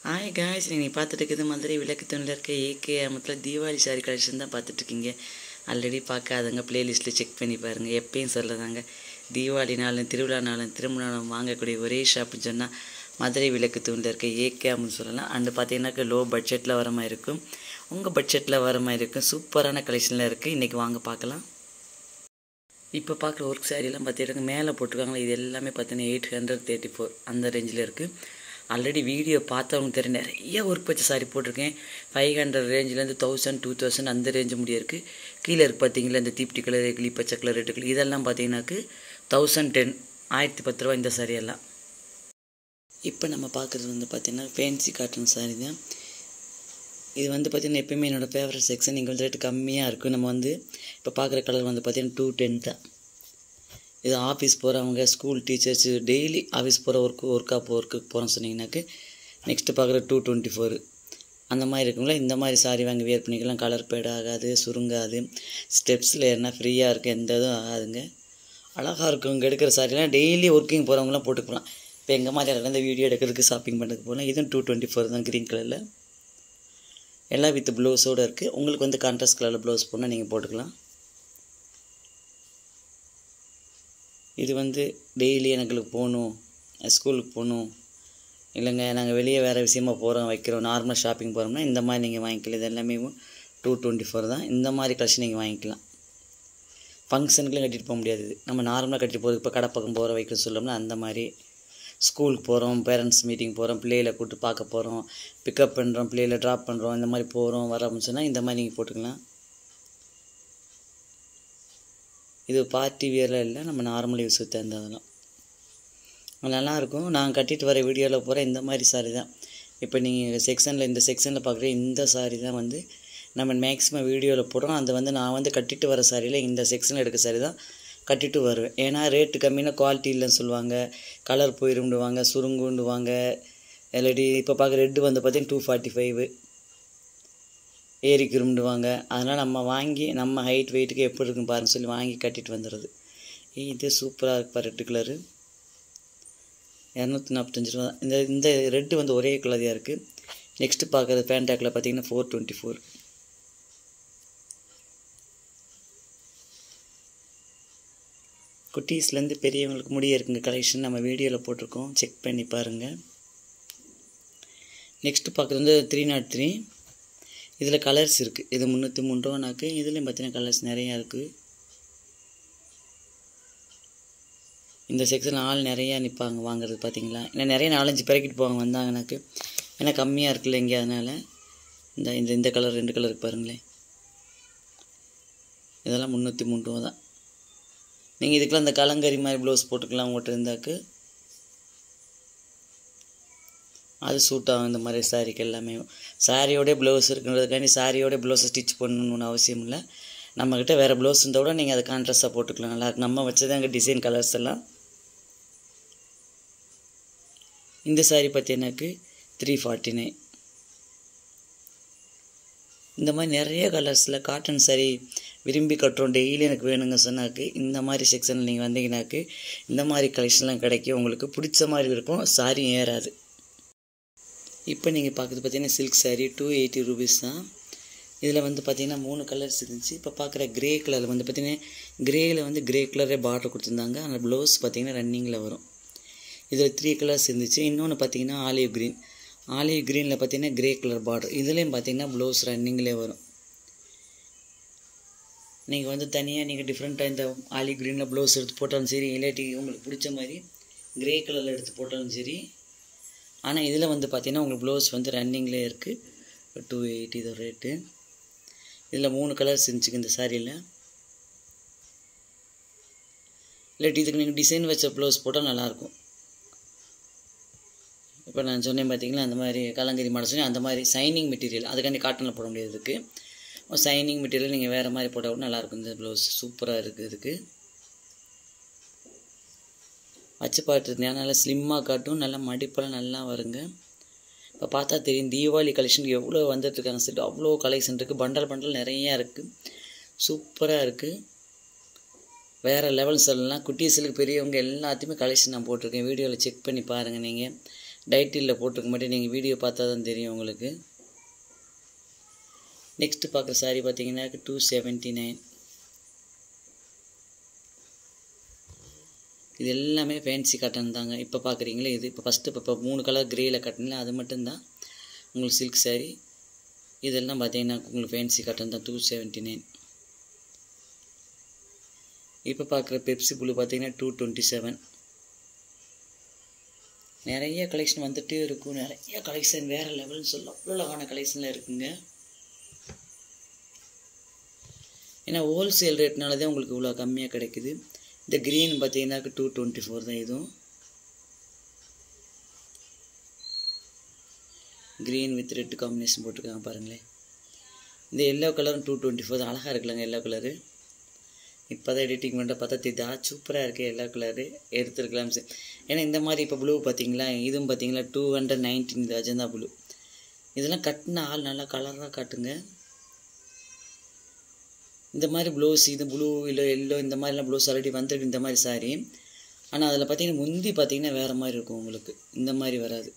hi guys நீங்கள் பார்த்துட்டு இருக்கிறது மதுரை விளக்கு தூணில் இருக்க ஏகே அமத்தில் தீபாவளி சாரி கலெக்ஷன் தான் பார்த்துட்ருக்கீங்க ஆல்ரெடி பார்க்காதவங்க ப்ளேலிஸ்ட்டில் செக் பண்ணி பாருங்கள் எப்பயும் சொல்லதாங்க தீபாவளி நாளும் திருவிழா நாளும் திருமணம் வாங்கக்கூடிய ஒரே ஷாப்னு சொன்னால் மதுரை விளக்கு தூணில் இருக்க ஏகே அம்னு சொல்லலாம் அண்டு பார்த்தீங்கன்னாக்கா லோ பட்ஜெட்டில் வர மாதிரி இருக்கும் உங்கள் பட்ஜெட்டில் வர மாதிரி இருக்கும் சூப்பரான கலெக்ஷனில் இருக்குது இன்றைக்கி வாங்க பார்க்கலாம் இப்போ பார்க்குற ஒர்க் சாரீலாம் பார்த்தீங்கன்னா மேலே போட்டிருக்காங்களா இது எல்லாமே பார்த்தீங்கன்னா எயிட் ஹண்ட்ரட் தேர்ட்டி ஃபோர் அந்த ரேஞ்சில் இருக்குது ஆல்ரெடி வீடியோ பார்த்தவங்க தெரியும் நிறைய ஒர்க் வச்ச சாரி போட்டிருக்கேன் ஃபைவ் ஹண்ட்ரட் ரேஞ்சிலேருந்து தௌசண்ட் டூ தௌசண்ட் அந்த ரேஞ்சு முடிய இருக்குது கீழே இருக்கு பார்த்தீங்களா இந்த தீப்டி கலர் கிளி பச்சை கலர் ரெட்டு கலர் இதெல்லாம் பார்த்தீங்கன்னாக்கு தௌசண்ட் டென் ஆயிரத்தி பத்து ரூபா இந்த சாரி எல்லாம் இப்போ நம்ம பார்க்குறது வந்து பார்த்திங்கன்னா ஃபேன்சி காட்டன் சாரி தான் இது வந்து பார்த்திங்கன்னா எப்பயுமே என்னோடய ஃபேவரட் செக்ஷன் இங்கே வந்து ரேட்டு கம்மியாக இருக்கும் நம்ம வந்து இப்போ பார்க்குற கலர் வந்து பார்த்திங்கன்னா டூ டென் தான் இது ஆஃபீஸ் போகிறவங்க ஸ்கூல் டீச்சர்ஸு டெய்லி ஆஃபீஸ் போகிற ஒர்க்கு ஒர்க்காக ஒர்க்குக்கு போகிறோம் சொன்னீங்கன்னாக்கு நெக்ஸ்ட்டு பார்க்குற டூ டுவெண்ட்டி ஃபோர் அந்த மாதிரி இருக்குங்களா இந்த மாதிரி சாரி வாங்கி வியர் பண்ணிக்கலாம் கலர் பேட் ஆகாது சுருங்காது ஸ்டெப்ஸில் ஏறினா ஃப்ரீயாக இருக்குது எந்த இதுவும் ஆகாதுங்க அழகாக இருக்கும் இங்கே எடுக்கிற சாரிலாம் டெய்லி ஒர்க்கிங் போகிறவங்களாம் போட்டுக்கலாம் இப்போ எங்கள் மாதிரி இடத்துல வீடியோ எடுக்கிறதுக்கு ஷாப்பிங் பண்ணுறதுக்கு போகலாம் இதுவும் டூ டுவெண்ட்டி ஃபோர் தான் க்ரீன் கலரில் எல்லாம் வித் ப்ளவுஸோடு இருக்குது உங்களுக்கு வந்து கான்ட்ராஸ்ட் கலரில் ப்ளவுஸ் போனால் நீங்கள் போட்டுக்கலாம் இது வந்து டெய்லி எனக்கு போகணும் ஸ்கூலுக்கு போகணும் இல்லைங்க நாங்கள் வெளியே வேறு விஷயமா போகிறோம் வைக்கிறோம் நார்மல் ஷாப்பிங் போகிறோம்னா இந்த மாதிரி நீங்கள் வாங்கிக்கலாம் இது எல்லாமே டூ டுவெண்ட்டி ஃபோர் தான் இந்த மாதிரி கலெக்ஷன் நீங்கள் வாங்கிக்கலாம் ஃபங்க்ஷனுக்குலாம் கட்டிட்டு போக முடியாது இது நம்ம நார்மலாக கட்டிட்டு போகிறது இப்போ கடை பக்கம் போகிற வைக்க சொல்லோம்னா அந்த மாதிரி ஸ்கூலுக்கு போகிறோம் பேரண்ட்ஸ் மீட்டிங் போகிறோம் பிள்ளைகளை கூப்பிட்டு பார்க்க போகிறோம் பிக்கப் பண்ணுறோம் பிள்ளைகளை ட்ராப் பண்ணுறோம் இந்த மாதிரி போகிறோம் வரோம்னு சொன்னால் இந்த மாதிரி நீங்கள் போட்டுக்கலாம் இது பார்ட்டி வியரில் இல்லை நம்ம நார்மல் யூஸ் தந்ததெல்லாம் நல்லாயிருக்கும் நான் கட்டிட்டு வர வீடியோவில் போகிற இந்த மாதிரி சாரி தான் இப்போ நீங்கள் செக்ஷனில் இந்த செக்ஷனில் பார்க்குற இந்த சாரி தான் வந்து நம்ம மேக்ஸிமம் வீடியோவில் போடுறோம் அது வந்து நான் வந்து கட்டிட்டு வர சாரியில் இந்த செக்ஷனில் எடுக்க சாரி தான் கட்டிட்டு வருவேன் ஏன்னா ரேட்டு கம்மினா குவாலிட்டி இல்லைன்னு சொல்லுவாங்க கலர் போயிருண்டுவாங்க சுருங்குண்டுவாங்க இல்லாட்டி இப்போ பார்க்குற ரெட்டு வந்து பார்த்தீங்கன்னா டூ ஃபார்ட்டி ஃபைவு ஏறிக்கிரும்பிடுவாங்க அதனால் நம்ம வாங்கி நம்ம ஹைட் வெயிட்டுக்கு எப்படி இருக்குன்னு பாருன்னு சொல்லி வாங்கி கட்டிட்டு வந்துடுறது ஏய் இது சூப்பராக இருக்குப்பா ரெட்டு கலரு இரநூத்தி நாற்பத்தஞ்சு ரூபா இந்த இந்த ரெட்டு வந்து ஒரே கலரியாக இருக்குது நெக்ஸ்ட்டு பார்க்குறது பேண்டாக்கில் பார்த்தீங்கன்னா ஃபோர் டுவெண்ட்டி ஃபோர் குட்டீஸ்லேருந்து பெரியவங்களுக்கு முடிய இருக்குங்க கலெக்ஷன் நம்ம வீடியோவில் போட்டிருக்கோம் செக் பண்ணி பாருங்கள் நெக்ஸ்ட்டு பார்க்குறது வந்து த்ரீ நாட் த்ரீ இதில் கலர்ஸ் இருக்குது இது முந்நூற்றி மூணு ரூபானாக்கு இதுலேயும் பார்த்தீங்கன்னா கலர்ஸ் நிறையா இருக்குது இந்த செக்ஷன் ஆள் நிறையா நிற்பாங்க வாங்குறது பார்த்தீங்களா ஏன்னா நிறைய நாலஞ்சு பேரக்கிட்டு போவாங்க வந்தாங்கனாக்கு ஏன்னா கம்மியாக இருக்குல்ல இங்கே அதனால் இந்த இந்த இந்த கலர் ரெண்டு கலருக்கு பாருங்களேன் இதெல்லாம் முந்நூற்றி மூணு ரூபா தான் நீங்கள் இதுக்கெல்லாம் இந்த கலங்கரி மாதிரி ப்ளவுஸ் போட்டுக்கலாம் உங்கள்கிட்ட இருந்தாக்கு அது சூட் ஆகும் இந்த மாதிரி சாரீக்கு எல்லாமே சாரியோடய ப்ளவுஸ் இருக்குன்றதுக்காண்டி சாரியோடய ப்ளவுஸை ஸ்டிச் பண்ணணும்னு அவசியம் இல்லை நம்மக்கிட்ட வேறு ப்ளவுஸ் இருந்தால் கூட நீங்கள் அதை கான்ட்ராஸ்ட்டாக போட்டுக்கலாம் நல்லா நம்ம வச்சது அங்கே டிசைன் கலர்ஸ் எல்லாம் இந்த சாரீ பார்த்தீங்கன்னாக்கு த்ரீ ஃபார்ட்டி நைன் இந்த மாதிரி நிறைய கலர்ஸில் காட்டன் சாரீ விரும்பி கட்டுறோம் டெய்லி எனக்கு வேணுங்க சொன்னாக்கு இந்த மாதிரி செக்ஷனில் நீங்கள் வந்தீங்கன்னாக்கு இந்த மாதிரி கலெக்ஷன்லாம் கிடைக்கும் உங்களுக்கு பிடிச்ச மாதிரி இருக்கும் சாரி ஏறாது இப்போ நீங்கள் பார்க்குறது பார்த்தீங்கன்னா silk saree two eighty rupees தான் இதில் வந்து பார்த்திங்கன்னா மூணு கலர்ஸ் இருந்துச்சு இப்போ பார்க்குற கிரே கலரில் வந்து பார்த்திங்கன்னா கிரேயில் வந்து கிரே கலரே பார்டர் கொடுத்துருந்தாங்க அந்த ப்ளவுஸ் பார்த்திங்கன்னா ரன்னிங்கில் வரும் இதில் த்ரீ கலர்ஸ் இருந்துச்சு இன்னொன்று பார்த்திங்கன்னா ஆலிவ் க்ரீன் ஆலிவ் க்ரீனில் பார்த்திங்கன்னா கிரே கலர் பார்டர் இதுலேயும் பார்த்திங்கன்னா ப்ளவுஸ் ரன்னிங்லேயே வரும் நீங்கள் வந்து தனியாக நீங்கள் டிஃப்ரெண்ட்டாக இந்த ஆலிவ் க்ரீனில் ப்ளவுஸ் எடுத்து போட்டாலும் சரி இல்லாட்டி உங்களுக்கு பிடிச்ச மாதிரி கிரே கலரில் எடுத்து போட்டாலும் சரி ஆனால் இதில் வந்து பார்த்திங்கன்னா உங்களுக்கு ப்ளவுஸ் வந்து ரன்னிங்லேயே இருக்குது டூ எயிட்டி தான் ரேட்டு இதில் மூணு கலர்ஸ் இருந்துச்சுங்க இந்த சாரியில் இல்லாட்டி இதுக்கு நீங்கள் டிசைன் வச்ச ப்ளவுஸ் போட்டால் நல்லாயிருக்கும் இப்போ நான் சொன்னேன் பார்த்தீங்களா அந்த மாதிரி கலங்கரி மாடல் சொன்னேன் அந்த மாதிரி சைனிங் மெட்டீரியல் அதுக்காண்டி காட்டனில் போட முடியாது இதுக்கு சைனிங் மெட்டீரியல் நீங்கள் வேறு மாதிரி போட்டால் கூட நல்லாயிருக்கும் இந்த ப்ளவுஸ் சூப்பராக இருக்குது இதுக்கு வச்சு பார்த்துருந்தேன் நல்லா ஸ்லிம்மாக காட்டும் நல்லா மடிப்பெல்லாம் நல்லா வருங்க இப்போ பார்த்தா தெரியும் தீபாவளி கலெக்ஷன் எவ்வளோ வந்துட்டுருக்காங்க சரி அவ்வளோ கலெக்ஷன் இருக்குது பண்டல் பண்டல் நிறையா இருக்குது சூப்பராக இருக்குது வேறு லெவல் சொல்லலாம் குட்டீஸுக்கு பெரியவங்க எல்லாத்தையுமே கலெக்ஷன் நான் போட்டிருக்கேன் வீடியோவில் செக் பண்ணி பாருங்கள் நீங்கள் டைட்டிலில் போட்டிருக்க மாட்டேன் நீங்கள் வீடியோ பார்த்தா தான் தெரியும் உங்களுக்கு நெக்ஸ்ட்டு பார்க்குற சாரீ பார்த்தீங்கன்னா டூ செவன்ட்டி நைன் இது எல்லாமே ஃபேன்சி காட்டன் தாங்க இப்போ பார்க்குறீங்களே இது இப்போ ஃபஸ்ட்டு இப்போ இப்போ மூணு கலர் கிரேயில் கட்டினல அது மட்டும்தான் உங்களுக்கு சில்க் saree இதெல்லாம் பார்த்தீங்கன்னா உங்களுக்கு ஃபேன்சி காட்டன் தான் டூ செவன்ட்டி நைன் இப்போ பார்க்குற பெப்சி புழு பார்த்தீங்கன்னா டூ டுவெண்ட்டி செவன் நிறைய கலெக்ஷன் வந்துட்டே இருக்கும் நிறைய கலெக்ஷன் வேறு லெவல்னு சொல்ல அவ்வளோ அழகான கலெக்ஷனில் இருக்குங்க ஏன்னா ஹோல்சேல் ரேட்னால தான் உங்களுக்கு இவ்வளோ கம்மியாக கிடைக்குது இந்த க்ரீன் பார்த்தீங்கன்னாக்க டூ டுவெண்ட்டி ஃபோர் தான் இதுவும் க்ரீன் வித் ரெட் காம்பினேஷன் போட்டிருக்காங்க பாருங்களேன் இந்த எல்லோ கலரும் டூ டுவெண்ட்டி ஃபோர் தான் அழகாக இருக்குல்லங்க எல்லோ கலரு இப்போ தான் எடிட்டிங் பண்ணிட்டு பார்த்தா தெரியுதா சூப்பராக இருக்குது எல்லோ கலரு எடுத்துருக்கலாம் சார் ஏன்னா இந்த மாதிரி இப்போ ப்ளூ பார்த்தீங்களா இதுவும் பார்த்தீங்களா டூ ஹண்ட்ரட் நைன்டீன் இது அஜந்தா ப்ளூ இதெல்லாம் கட்டின ஆள் நல்லா கலராக காட்டுங்க இந்த மாதிரி ப்ளவுஸ் இது ப்ளூ இல்லை எல்லோ இந்த மாதிரிலாம் ப்ளவுஸ் ஆல்ரெடி வந்துருக்கு இந்த மாதிரி சாரி ஆனால் அதில் பார்த்தீங்கன்னா முந்தி பார்த்தீங்கன்னா வேறு மாதிரி இருக்கும் உங்களுக்கு இந்த மாதிரி வராது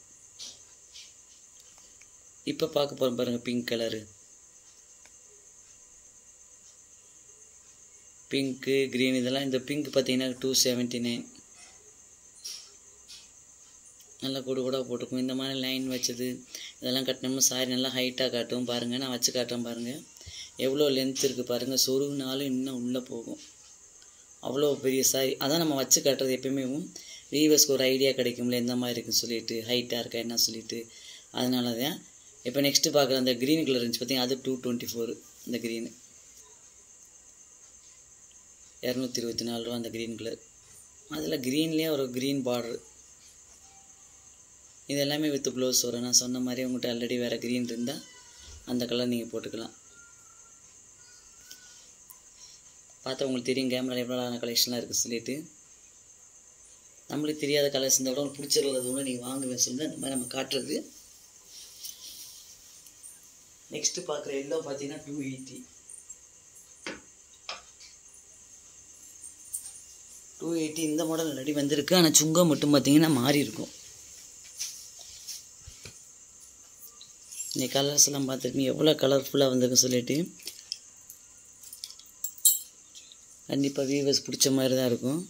இப்போ பார்க்க போகிறோம் பாருங்கள் பிங்க் கலரு பிங்க்கு க்ரீன் இதெல்லாம் இந்த பிங்க் பார்த்தீங்கன்னா டூ செவன்ட்டி நைன் நல்லா கூட கூட போட்டிருக்கும் இந்த மாதிரி லைன் வச்சது இதெல்லாம் கட்டினோம்னா சாரி நல்லா ஹைட்டாக காட்டும் பாருங்கள் நான் வச்சு காட்டுறேன் பாருங்கள் எவ்வளோ லென்த் இருக்குது பாருங்கள் சொருகுனாலும் இன்னும் உள்ளே போகும் அவ்வளோ பெரிய சாரி அதான் நம்ம வச்சு காட்டுறது எப்பயுமே வீவர்ஸ்க்கு ஒரு ஐடியா கிடைக்கும்ல எந்த மாதிரி இருக்குன்னு சொல்லிட்டு ஹைட்டாக இருக்கா என்ன சொல்லிட்டு அதனால தான் இப்போ நெக்ஸ்ட்டு பார்க்குற அந்த க்ரீன் கலர் இருந்துச்சு பார்த்தீங்கன்னா அது டூ டுவெண்ட்டி ஃபோர் இந்த க்ரீனு இரநூத்தி இருபத்தி நாலு ரூபா அந்த க்ரீன் கலர் அதில் க்ரீன்லேயே ஒரு க்ரீன் பார்டர் இது எல்லாமே வித் ப்ளவுஸ் வரும் நான் சொன்ன மாதிரி உங்கள்கிட்ட ஆல்ரெடி வேறு க்ரீன் இருந்தால் அந்த கலர் நீங்கள் போட்டுக்கலாம் பார்த்தா உங்களுக்கு தெரியும் கேமரா எவ்வளோ கலெக்ஷன்லாம் இருக்குது சொல்லிட்டு நம்மளுக்கு தெரியாத கலர்ஸ் இந்த விட உங்களுக்கு பிடிச்சிருக்கிறது ஒன்று நீங்கள் வாங்குவேன் சொல்லுங்கள் இந்த மாதிரி நம்ம காட்டுறது நெக்ஸ்ட்டு பார்க்குற எல்லோ பார்த்தீங்கன்னா டூ எயிட்டி டூ எயிட்டி இந்த மாடல் ஆல்ரெடி வந்திருக்கு ஆனால் சுங்கம் மட்டும் பார்த்தீங்கன்னா மாறி இருக்கும் இந்த கலர்ஸ் எல்லாம் பார்த்துருக்கீங்க எவ்வளோ கலர்ஃபுல்லாக வந்திருக்கு சொல்லிட்டு கண்டிப்பாக வியூவர்ஸ் பிடிச்ச மாதிரி தான் இருக்கும்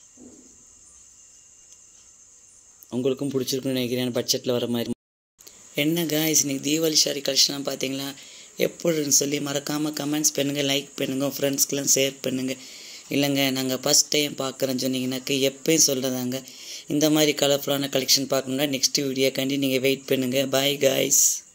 உங்களுக்கும் பிடிச்சிருக்குன்னு நினைக்கிறேன் பட்ஜெட்டில் வர மாதிரி என்ன காய்ஸ் இன்னைக்கு தீபாவளி ஷாரி கலெக்ஷன்லாம் பார்த்தீங்களா எப்படின்னு சொல்லி மறக்காமல் கமெண்ட்ஸ் பண்ணுங்கள் லைக் பண்ணுங்கள் ஃப்ரெண்ட்ஸ்க்கெலாம் ஷேர் பண்ணுங்கள் இல்லைங்க நாங்கள் ஃபஸ்ட் டைம் பார்க்குறேன்னு சொன்னீங்கன்னாக்க எப்பயும் சொல்கிறதாங்க இந்த மாதிரி கலர்ஃபுல்லான கலெக்ஷன் பார்க்கணுன்னா நெக்ஸ்ட் வீடியோக்காண்டி நீங்கள் வெயிட் பண்ணுங்கள் பாய் காய்ஸ்